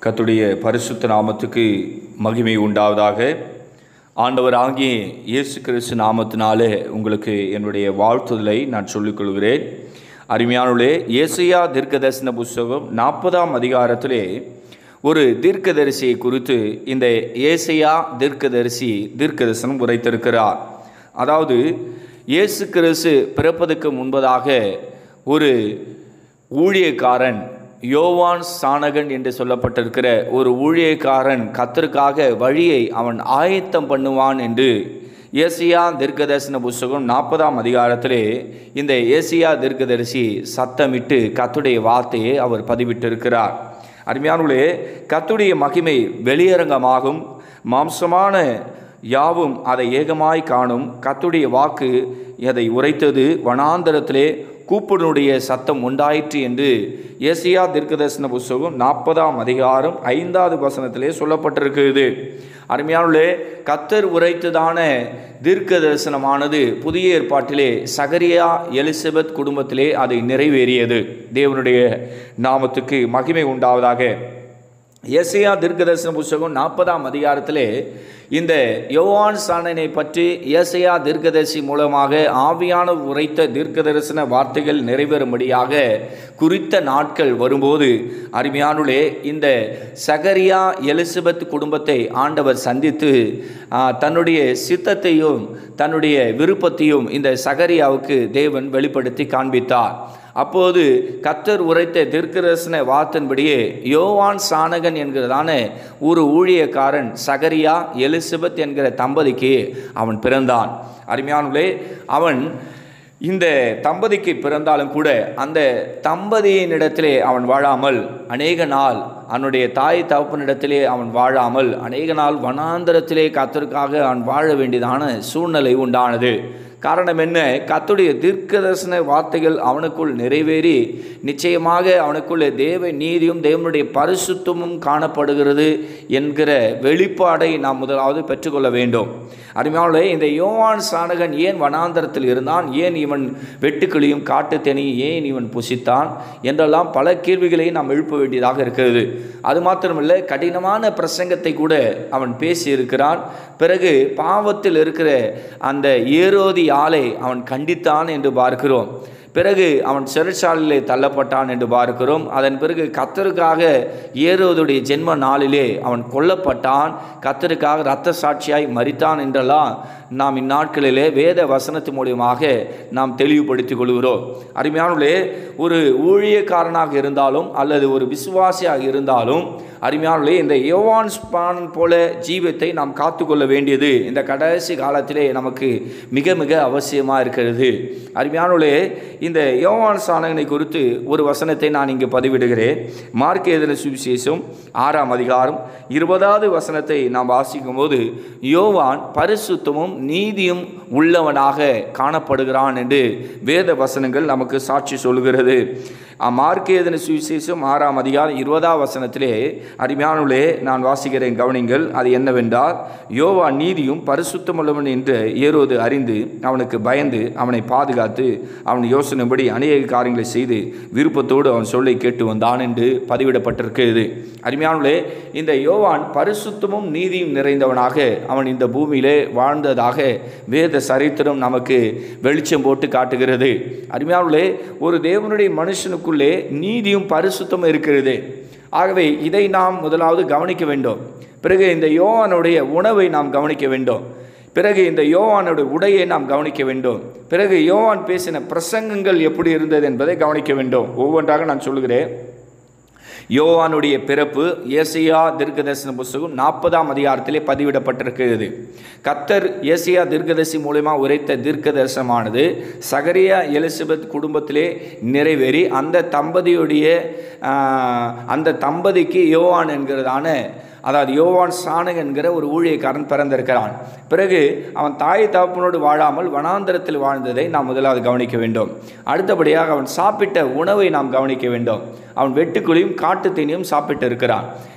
கர்த்தருடைய பரிசுத்த நாமத்துக்கு மகிமை உண்டாவதாக ஆண்டவர் ஆகிய இயேசு கிறிஸ்து நாமத்தினாலே உங்களுக்கு என்னுடைய வாழ்த்துதலை நான் சொல்லிக்கொள்கிறேன் அருமையானுள்ளே ஏசையா தீர்க்கதரிசன புஸ்தகம் நாற்பதாம் அதிகாரத்திலே ஒரு தீர்க்கதரிசியை குறித்து இந்த ஏசையா தீர்க்கதரிசி தீர்க்கதரிசனம் உரைத்திருக்கிறார் அதாவது இயேசு கிறிஸ்து பிறப்பதற்கு முன்பதாக ஒரு ஊழியக்காரன் யோவான் சானகன் என்று சொல்லப்பட்டிருக்கிற ஒரு ஊழியக்காரன் கத்தருக்காக வழியை அவன் ஆயத்தம் பண்ணுவான் என்று ஏசியா தீர்க்கதரிசன புஸ்தகம் நாற்பதாம் அதிகாரத்திலே இந்த ஏசியா தீர்க்கதரிசி சத்தமிட்டு கத்துடைய வார்த்தையை அவர் பதிவிட்டிருக்கிறார் அருமையானவர்களே கத்துடைய மகிமை வெளியரங்கமாகும் மாம்சமான யாவும் அதை ஏகமாய் காணும் கத்துடைய வாக்கு அதை உரைத்தது வனாந்தரத்திலே கூப்பிடனுடைய சத்தம் உண்டாயிற்று என்று ஏசியா தீர்க்கதரிசன புஸ்தகம் நாற்பதாம் அதிகாரம் ஐந்தாவது வசனத்திலே சொல்லப்பட்டிருக்கிறது அருமையானுள்ளே கத்தர் உரைத்ததான தீர்க்க தரிசனமானது புதிய ஏற்பாட்டிலே சகரியா எலிசபெத் குடும்பத்திலே அது நிறைவேறியது தேவனுடைய நாமத்துக்கு மகிமை உண்டாவதாக ஏசியா தீர்க்கதரிசன புஸ்தகம் நாற்பதாம் அதிகாரத்திலே இந்த யோவான் சாணனை பற்றி ஏசையா தீர்க்கதரிசி மூலமாக ஆவியான உரைத்த தீர்க்கதரிசன வார்த்தைகள் நிறைவேறும்படியாக குறித்த நாட்கள் வரும்போது அருமையானுளே இந்த சகரியா எலிசபெத் குடும்பத்தை ஆண்டவர் சந்தித்து தன்னுடைய சித்தத்தையும் தன்னுடைய விருப்பத்தையும் இந்த சகரியாவுக்கு தேவன் வெளிப்படுத்தி காண்பித்தார் அப்போது கத்தர் உரைத்த தீர்க்கரசன வார்த்தன்படியே யோவான் சானகன் என்கிறதான ஒரு ஊழியக்காரன் சகரியா எலிசபெத் என்கிற தம்பதிக்கு அவன் பிறந்தான் அருமையானுள்ளே அவன் இந்த தம்பதிக்கு பிறந்தாலும் கூட அந்த தம்பதியினிடத்திலே அவன் வாழாமல் அநேக நாள் அவனுடைய தாய் தகப்பனிடத்திலே அவன் வாழாமல் அநேக நாள் வனாந்தரத்திலே கத்தருக்காக அவன் வாழ வேண்டியதான சூழ்நிலை உண்டானது காரணம் என்ன கத்துடைய தீர்க்கதர்சன வார்த்தைகள் அவனுக்குள் நிறைவேறி நிச்சயமாக அவனுக்குள்ள தேவ நீதியும் தேவனுடைய பரிசுத்தமும் காணப்படுகிறது என்கிற வெளிப்பாடை நாம் முதலாவது பெற்றுக்கொள்ள வேண்டும் அருமையானே இந்த யோவான் சானகன் ஏன் வனாந்தரத்தில் இருந்தான் ஏன் இவன் வெட்டுக்கிளியும் காட்டு தெனியும் ஏன் இவன் புசித்தான் என்றெல்லாம் பல கேள்விகளை நாம் எழுப்ப வேண்டியதாக இருக்கிறது அது மாத்திரமல்ல கடினமான பிரசங்கத்தை கூட அவன் பேசி இருக்கிறான் பிறகு பாவத்தில் இருக்கிற அந்த ஏரோதி ஆளை அவன் கண்டித்தான் என்று பார்க்கிறோம் பிறகு அவன் சிறைச்சாலையிலே தள்ளப்பட்டான் என்று பார்க்கிறோம் அதன் பிறகு கத்தருக்காக ஏறுவதுடைய ஜென்ம நாளிலே அவன் கொல்லப்பட்டான் கத்தருக்காக இரத்த சாட்சியாய் மறித்தான் என்றெல்லாம் நாம் இந்நாட்களிலே வேத வசனத்து மூலியமாக நாம் தெளிவுபடுத்திக் கொள்கிறோம் அருமையானே ஒரு ஊழியக்காரனாக இருந்தாலும் அல்லது ஒரு விசுவாசியாக இருந்தாலும் அருமையானே இந்த யோவான் ஸ்பான் போல ஜீவத்தை நாம் காத்துக்கொள்ள வேண்டியது இந்த கடைசி காலத்திலே நமக்கு மிக மிக அவசியமாக இருக்கிறது அருமையானே இந்த யோவான் சாணகனை குறித்து ஒரு வசனத்தை நான் இங்கு பதிவிடுகிறேன் மார்க் எதிர சுவிசேஷம் ஆறாம் அதிகாரம் இருபதாவது வசனத்தை நாம் வாசிக்கும் போது யோவான் பரிசுத்தமும் நீதியும் உள்ளவனாக காணப்படுகிறான் என்று வேத வசனங்கள் நமக்கு சாட்சி சொல்கிறது மார்க்கேதன சுவிசேஷம் ஆறாம் அதிகாரம் இருபதாம் வசனத்திலே அருமையானுள்ளே நான் வாசிக்கிறேன் கவனிங்கள் அது என்னவென்றால் யோவா நீதியும் பரிசுத்தமுள்ளவன் என்று ஏறுவது அறிந்து அவனுக்கு பயந்து அவனை பாதுகாத்து அவன் யோசனைப்படி அநேக காரியங்களை செய்து விருப்பத்தோடு அவன் சொல்லை கேட்டு வந்தான் என்று பதிவிடப்பட்டிருக்கிறது அருமையானுள்ளே இந்த யோவான் பரிசுத்தமும் நீதியும் நிறைந்தவனாக அவன் இந்த பூமியிலே வாழ்ந்ததாக வேத சரித்திரம் நமக்கு வெளிச்சம் போட்டு காட்டுகிறது அருமையானுள்ளே ஒரு தேவனுடைய மனுஷனுக்குள்ளே நீதியும் பரிசுத்தமும் இருக்கிறது ஆகவே இதை நாம் முதலாவது கவனிக்க வேண்டும் பிறகு இந்த யோவானுடைய உணவை நாம் கவனிக்க வேண்டும் பிறகு இந்த யோவானுடைய உடையை நாம் கவனிக்க வேண்டும் பிறகு யோவான் பேசின பிரசங்கங்கள் எப்படி இருந்தது என்பதை கவனிக்க வேண்டும் ஒவ்வொன்றாக நான் சொல்கிறேன் யோவானுடைய பிறப்பு ஏசியா தீர்க்கதரிசன புஸ்தகம் நாற்பதாம் அதிகாரத்திலே பதிவிடப்பட்டிருக்கிறது கத்தர் ஏசியா தீர்க்கதரிசி மூலயமா உரைத்த தீர்க்க தரிசனமானது சகரியா எலிசபெத் குடும்பத்திலே நிறைவேறி அந்த தம்பதியுடைய அந்த தம்பதிக்கு யோவான் என்கிறதான அதாவது யோவான் சாணக் என்கிற ஒரு ஊழியக்காரன் பிறந்திருக்கிறான் பிறகு அவன் தாய் தகப்பனோடு வாழாமல் வனாந்தரத்தில் வாழ்ந்ததை நாம் முதலாவது கவனிக்க வேண்டும் அடுத்தபடியாக அவன் சாப்பிட்ட உணவை நாம் கவனிக்க வேண்டும் அவன் வெட்டுக்குழியும் காட்டு தீனியும் சாப்பிட்டு இருக்கிறான்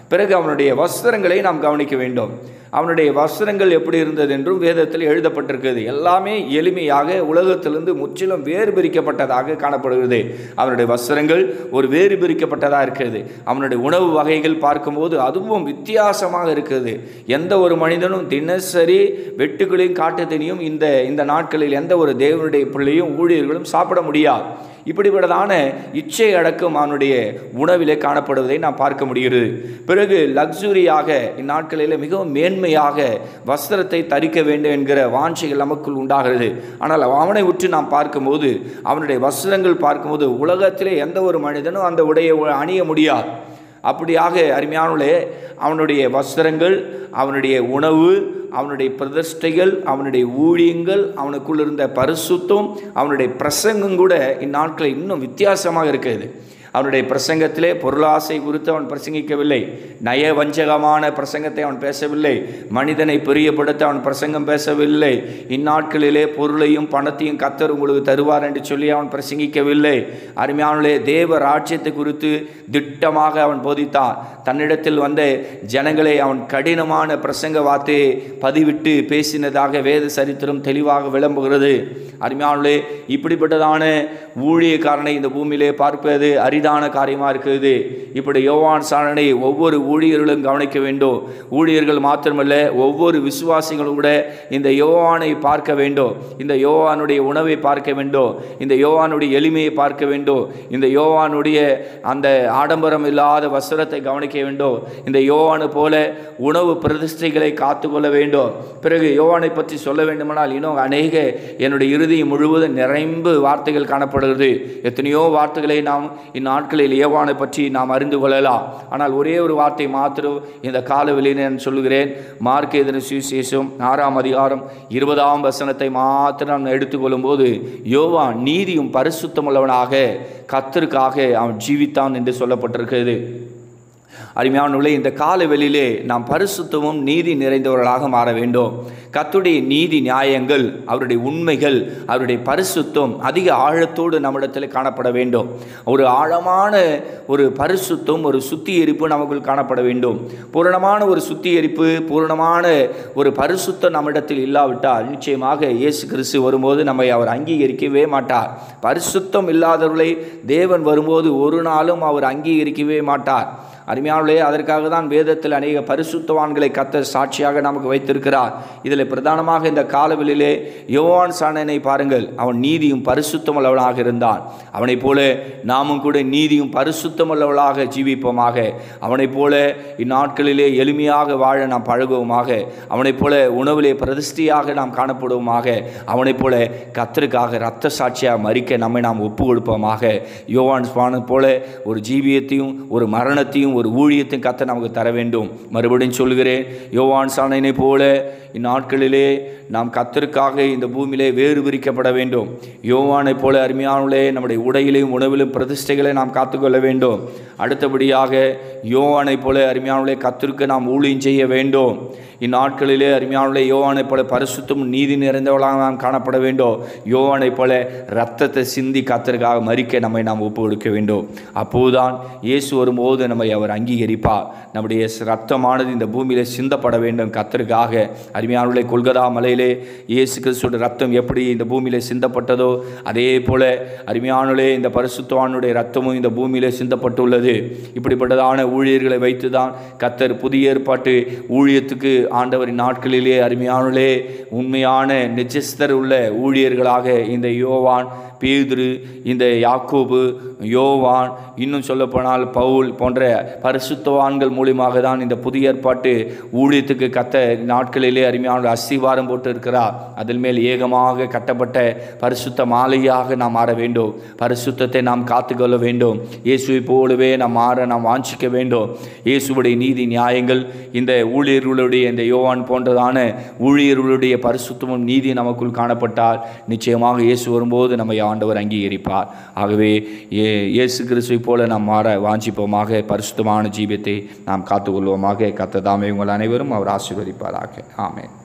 பிறகு அவனுடைய வஸ்திரங்களை நாம் கவனிக்க வேண்டும் அவனுடைய வஸ்திரங்கள் எப்படி இருந்தது என்றும் வேதத்தில் எழுதப்பட்டிருக்கிறது எல்லாமே எளிமையாக உலகத்திலிருந்து முற்றிலும் வேறு பிரிக்கப்பட்டதாக காணப்படுகிறது அவனுடைய வஸ்திரங்கள் ஒரு வேறு பிரிக்கப்பட்டதாக இருக்கிறது அவனுடைய உணவு வகைகள் பார்க்கும்போது அதுவும் வித்தியாசமாக இருக்கிறது எந்த ஒரு மனிதனும் தினசரி வெட்டுகளையும் காட்டுத்தனியும் இந்த இந்த நாட்களில் எந்த ஒரு தேவனுடைய பிள்ளையும் ஊழியர்களும் சாப்பிட முடியாது இப்படிப்பட்டதான இச்சை அடக்கம் அவனுடைய உணவிலே காணப்படுவதை நாம் பார்க்க முடிகிறது பிறகு லக்ஸுரியாக இந்நாட்களில் மிகவும் மேன்மையாக வஸ்திரத்தை தரிக்க வேண்டும் என்கிற வாஞ்சைகள் நமக்குள் உண்டாகிறது ஆனால் அவனை உற்று நாம் பார்க்கும்போது அவனுடைய வஸ்திரங்கள் பார்க்கும்போது உலகத்திலே எந்த ஒரு மனிதனும் அந்த உடையை அணிய முடியாது அப்படியாக அருமையானே அவனுடைய வஸ்திரங்கள் அவனுடைய உணவு அவனுடைய பிரதிஷ்டைகள் அவனுடைய ஊழியங்கள் அவனுக்குள்ள இருந்த பரிசுத்தம் அவனுடைய பிரசங்கம் கூட இந்நாட்களில் இன்னும் வித்தியாசமாக இருக்கிறது அவனுடைய பிரசங்கத்திலே பொருளாசை குறித்து அவன் பிரசங்கிக்கவில்லை நயவஞ்சகமான பிரசங்கத்தை அவன் பேசவில்லை மனிதனை பிரியப்படுத்த அவன் பிரசங்கம் பேசவில்லை இந்நாட்களிலே பொருளையும் பணத்தையும் கத்தர் உங்களுக்கு தருவார் என்று சொல்லி அவன் பிரசங்கிக்கவில்லை அருமையானே தேவ ராஜ்யத்தை குறித்து திட்டமாக அவன் போதித்தான் தன்னிடத்தில் வந்த ஜனங்களை அவன் கடினமான பிரசங்க வார்த்தையை பதிவிட்டு பேசினதாக வேத சரித்திரம் தெளிவாக விளம்புகிறது அருமையானே இப்படிப்பட்டதான ஊழியக்காரனை இந்த பூமியிலே பார்ப்பது அரிதான காரியமாக இருக்குது இப்படி யோவான் சாணனை ஒவ்வொரு ஊழியர்களும் கவனிக்க வேண்டும் ஊழியர்கள் மாத்திரமல்ல ஒவ்வொரு விசுவாசிகளும் கூட இந்த யோவானை பார்க்க வேண்டும் இந்த யோவானுடைய உணவை பார்க்க வேண்டும் இந்த யோவானுடைய எளிமையை பார்க்க வேண்டும் இந்த யோவானுடைய அந்த ஆடம்பரம் இல்லாத வஸ்திரத்தை கவனிக்க வேண்டும் இந்த யோவானு போல உணவு பிரதிஷ்டைகளை காத்துக்கொள்ள வேண்டும் பிறகு யோவானை பற்றி சொல்ல வேண்டுமானால் இன்னும் அநேக என்னுடைய இறுதி முழுவதும் நிறைம்பு வார்த்தைகள் காணப்படுகிறது எத்தனையோ வார்த்தைகளை நாம் இந்நாட்களில் யோவானை பற்றி நாம் அறிந்து கொள்ளலாம் ஆனால் ஒரே ஒரு வார்த்தை மாத்திரம் இந்த காலவெளியில் நான் சொல்லுகிறேன் மார்க் எதிர சுவிசேஷம் ஆறாம் அதிகாரம் இருபதாம் வசனத்தை மாத்திரம் நாம் எடுத்துக்கொள்ளும் போது யோவான் நீதியும் பரிசுத்தமுள்ளவனாக கத்தருக்காக அவன் ஜீவித்தான் என்று சொல்லப்பட்டிருக்கிறது அருமையானவர்களே இந்த காலவெளியிலே நாம் பரிசுத்தமும் நீதி நிறைந்தவர்களாக மாற வேண்டும் கத்துடைய நீதி நியாயங்கள் அவருடைய உண்மைகள் அவருடைய பரிசுத்தம் அதிக ஆழத்தோடு நம்மிடத்தில் காணப்பட வேண்டும் ஒரு ஆழமான ஒரு பரிசுத்தம் ஒரு சுத்திகரிப்பு நமக்குள் காணப்பட வேண்டும் பூரணமான ஒரு சுத்திகரிப்பு பூரணமான ஒரு பரிசுத்தம் நம்மிடத்தில் இல்லாவிட்டால் நிச்சயமாக இயேசு கிறிஸ்து வரும்போது நம்மை அவர் அங்கீகரிக்கவே மாட்டார் பரிசுத்தம் இல்லாதவர்களை தேவன் வரும்போது ஒரு நாளும் அவர் அங்கீகரிக்கவே மாட்டார் அருமையானே அதற்காக தான் வேதத்தில் அநேக பரிசுத்தவான்களை கத்த சாட்சியாக நமக்கு வைத்திருக்கிறார் இதில் பிரதானமாக இந்த காலவெளியிலே யோவான் சாணனை பாருங்கள் அவன் நீதியும் பரிசுத்தம் உள்ளவனாக இருந்தான் அவனைப் போல நாமும் கூட நீதியும் பரிசுத்தம் உள்ளவளாக ஜீவிப்போமாக அவனைப் போல இந்நாட்களிலே எளிமையாக வாழ நாம் பழகுவோமாக அவனைப் போல உணவிலே பிரதிஷ்டியாக நாம் காணப்படுவோமாக அவனைப் போல கத்தருக்காக இரத்த சாட்சியாக மறிக்க நம்மை நாம் ஒப்பு கொடுப்போமாக யோவான் ஸ்வானை போல ஒரு ஜீவியத்தையும் ஒரு மரணத்தையும் ஒரு ஊழியத்தையும் கத்த நமக்கு தர வேண்டும் மறுபடியும் சொல்கிறேன் யோவான் சாணனை போல இந்நாட்களிலே நாம் கத்தருக்காக இந்த பூமியிலே வேறு விரிக்கப்பட வேண்டும் யோவானைப் போல அருமையானே நம்முடைய உடையிலையும் உணவிலும் பிரதிஷ்டைகளை நாம் காத்துக்கொள்ள வேண்டும் அடுத்தபடியாக யோவானைப் போல அருமையானே கத்திற்கு நாம் ஊழியம் செய்ய வேண்டும் இந்நாட்களிலே அருமையானே யோவானைப் போல பரிசுத்தம் நீதி நிறைந்தவளாக நாம் காணப்பட வேண்டும் யோவானைப் போல ரத்தத்தை சிந்தி கத்தருக்காக மறிக்க நம்மை நாம் ஒப்பு கொடுக்க வேண்டும் அப்போதுதான் இயேசு வரும்போது நம்மை அவர் அங்கீகரிப்பார் நம்முடைய ரத்தமானது இந்த பூமியிலே சிந்தப்பட வேண்டும் கத்தருக்காக அருமையானுடைய கொல்கதா மலையிலே இயேசு கிறிஸ்துவோட ரத்தம் எப்படி இந்த பூமியிலே சிந்தப்பட்டதோ அதே போல அருமையானுடைய இந்த பரிசுத்தவானுடைய ரத்தமும் இந்த பூமியிலே சிந்தப்பட்டுள்ளது இப்படிப்பட்டதான ஊழியர்களை வைத்து தான் கத்தர் புதிய ஏற்பாட்டு ஊழியத்துக்கு ஆண்டவரின் நாட்களிலே அருமையானுலே உண்மையான நிஜஸ்தர் உள்ள ஊழியர்களாக இந்த யோவான் பேதுரு இந்த யாக்கோபு யோவான் இன்னும் சொல்லப்போனால் பவுல் போன்ற பரிசுத்தவான்கள் மூலியமாக தான் இந்த புதிய ஏற்பாட்டு ஊழியத்துக்கு கத்த நாட்களிலே அருமையான அஸ்திவாரம் போட்டு இருக்கிறார் அதில் மேல் ஏகமாக கட்டப்பட்ட பரிசுத்த மாலையாக நாம் மாற வேண்டும் பரிசுத்தத்தை நாம் காத்துக்கொள்ள வேண்டும் இயேசுவை போலவே நாம் மாற நாம் வாஞ்சிக்க வேண்டும் இயேசுவுடைய நீதி நியாயங்கள் இந்த ஊழியர்களுடைய இந்த யோவான் போன்றதான ஊழியர்களுடைய பரிசுத்தமும் நீதி நமக்குள் காணப்பட்டால் நிச்சயமாக இயேசு வரும்போது நம்மை ஆண்டவர் அங்கீகரிப்பார் ஆகவே ஏ இயேசு கிறிஸ்துவை போல நாம் மாற வாஞ்சிப்போமாக பரிசுத்தமான ஜீவியத்தை நாம் காத்துக்கொள்வோமாக கத்ததாமே உங்கள் அனைவரும் அவர் ஆசீர்வதிப்பாராக ஆமென்